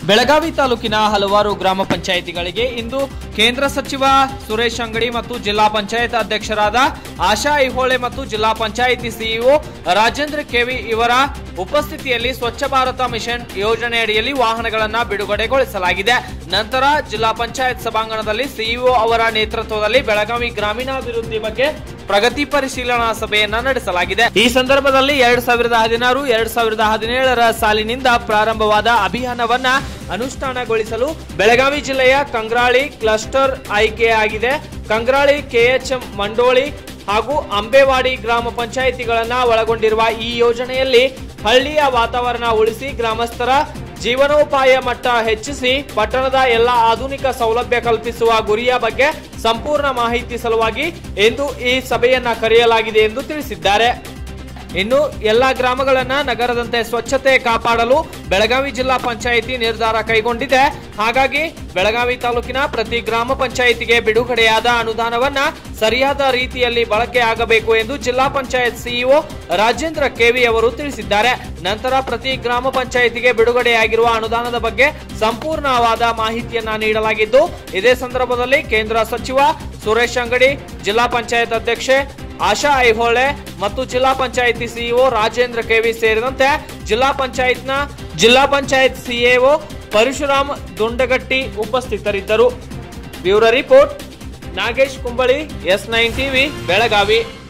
ಬೆಳಗಾವಿ ತಾಲೂಕಿನ ಹಲವಾರು ಗ್ರಾಮ ಪಂಚಾಯಿತಿಗಳಿಗೆ ಇಂದು ಕೇಂದ್ರ ಸಚಿವ ಸುರೇಶ್ ಅಂಗಡಿ ಮತ್ತು ಜಿಲ್ಲಾ ಪಂಚಾಯತ್ ಅಧ್ಯಕ್ಷರಾದ ಆಶಾ ಐಹೊಳೆ ಮತ್ತು ಜಿಲ್ಲಾ ಪಂಚಾಯಿತಿ ಸಿಇಒ ರಾಜೇಂದ್ರ ಕೆವಿ ಇವರ ಉಪಸ್ಥಿತಿಯಲ್ಲಿ ಸ್ವಚ್ಛ ಭಾರತ ಮಿಷನ್ ಯೋಜನೆ ಅಡಿಯಲ್ಲಿ ವಾಹನಗಳನ್ನ ಬಿಡುಗಡೆಗೊಳಿಸಲಾಗಿದೆ ನಂತರ ಜಿಲ್ಲಾ ಪಂಚಾಯತ್ ಸಭಾಂಗಣದಲ್ಲಿ ಸಿಇಒ ಅವರ ನೇತೃತ್ವದಲ್ಲಿ ಬೆಳಗಾವಿ ಗ್ರಾಮೀಣಾಭಿವೃದ್ಧಿ ಬಗ್ಗೆ ಪ್ರಗತಿ ಪರಿಶೀಲನಾ ಸಭೆಯನ್ನ ನಡೆಸಲಾಗಿದೆ ಈ ಸಂದರ್ಭದಲ್ಲಿ ಎರಡ್ ಸಾವಿರದ ಹದಿನಾರು ಎರಡ್ ಸಾವಿರದ ಹದಿನೇಳರ ಸಾಲಿನಿಂದ ಪ್ರಾರಂಭವಾದ ಅಭಿಯಾನವನ್ನ ಅನುಷ್ಠಾನಗೊಳಿಸಲು ಬೆಳಗಾವಿ ಜಿಲ್ಲೆಯ ಕಂಗ್ರಾಳಿ ಕ್ಲಸ್ಟರ್ ಆಯ್ಕೆಯಾಗಿದೆ ಕಂಗ್ರಾಳಿ ಕೆಎಚ್ಎಂ ಮಂಡೋಳಿ ಹಾಗೂ ಅಂಬೇವಾಡಿ ಗ್ರಾಮ ಪಂಚಾಯಿತಿಗಳನ್ನ ಒಳಗೊಂಡಿರುವ ಈ ಯೋಜನೆಯಲ್ಲಿ ಹಳ್ಳಿಯ ವಾತಾವರಣ ಉಳಿಸಿ ಗ್ರಾಮಸ್ಥರ ಜೀವನೋಪಾಯ ಮಟ್ಟ ಹೆಚ್ಚಿಸಿ ಪಟ್ಟಣದ ಎಲ್ಲ ಆಧುನಿಕ ಸೌಲಭ್ಯ ಕಲ್ಪಿಸುವ ಗುರಿಯ ಬಗ್ಗೆ ಸಂಪೂರ್ಣ ಮಾಹಿತಿ ಸಲುವಾಗಿ ಎಂದು ಈ ಸಭೆಯನ್ನ ಕರೆಯಲಾಗಿದೆ ಎಂದು ತಿಳಿಸಿದ್ದಾರೆ ಇನ್ನು ಎಲ್ಲಾ ಗ್ರಾಮಗಳನ್ನ ನಗರದಂತೆ ಸ್ವಚ್ಛತೆ ಕಾಪಾಡಲು ಬೆಳಗಾವಿ ಜಿಲ್ಲಾ ಪಂಚಾಯಿತಿ ನಿರ್ಧಾರ ಕೈಗೊಂಡಿದೆ ಹಾಗಾಗಿ ಬೆಳಗಾವಿ ತಾಲೂಕಿನ ಪ್ರತಿ ಗ್ರಾಮ ಪಂಚಾಯಿತಿಗೆ ಬಿಡುಗಡೆಯಾದ ಅನುದಾನವನ್ನ ಸರಿಯಾದ ರೀತಿಯಲ್ಲಿ ಬಳಕೆ ಆಗಬೇಕು ಎಂದು ಜಿಲ್ಲಾ ಪಂಚಾಯತ್ ಸಿಇಒ ರಾಜೇಂದ್ರ ಕೆವಿ ಅವರು ತಿಳಿಸಿದ್ದಾರೆ ನಂತರ ಪ್ರತಿ ಗ್ರಾಮ ಪಂಚಾಯಿತಿಗೆ ಬಿಡುಗಡೆಯಾಗಿರುವ ಅನುದಾನದ ಬಗ್ಗೆ ಸಂಪೂರ್ಣವಾದ ಮಾಹಿತಿಯನ್ನ ನೀಡಲಾಗಿದ್ದು ಇದೇ ಸಂದರ್ಭದಲ್ಲಿ ಕೇಂದ್ರ ಸಚಿವ ಸುರೇಶ್ ಅಂಗಡಿ ಜಿಲ್ಲಾ ಪಂಚಾಯತ್ ಅಧ್ಯಕ್ಷೆ ಆಶಾ ಐಹೊಳೆ ಮತ್ತು ಜಿಲ್ಲಾ ಪಂಚಾಯಿತಿ ಸಿಇಒ ರಾಜೇಂದ್ರ ಕೆವಿ ಸೇರಿದಂತೆ ಜಿಲ್ಲಾ ಪಂಚಾಯತ್ನ ಜಿಲ್ಲಾ ಪಂಚಾಯತ್ ಸಿಎಒ ಪರಶುರಾಮ್ ದುಂಡಗಟ್ಟಿ ಉಪಸ್ಥಿತರಿದ್ದರು bureau report Nagesh Kumbali S nine TV Belagavi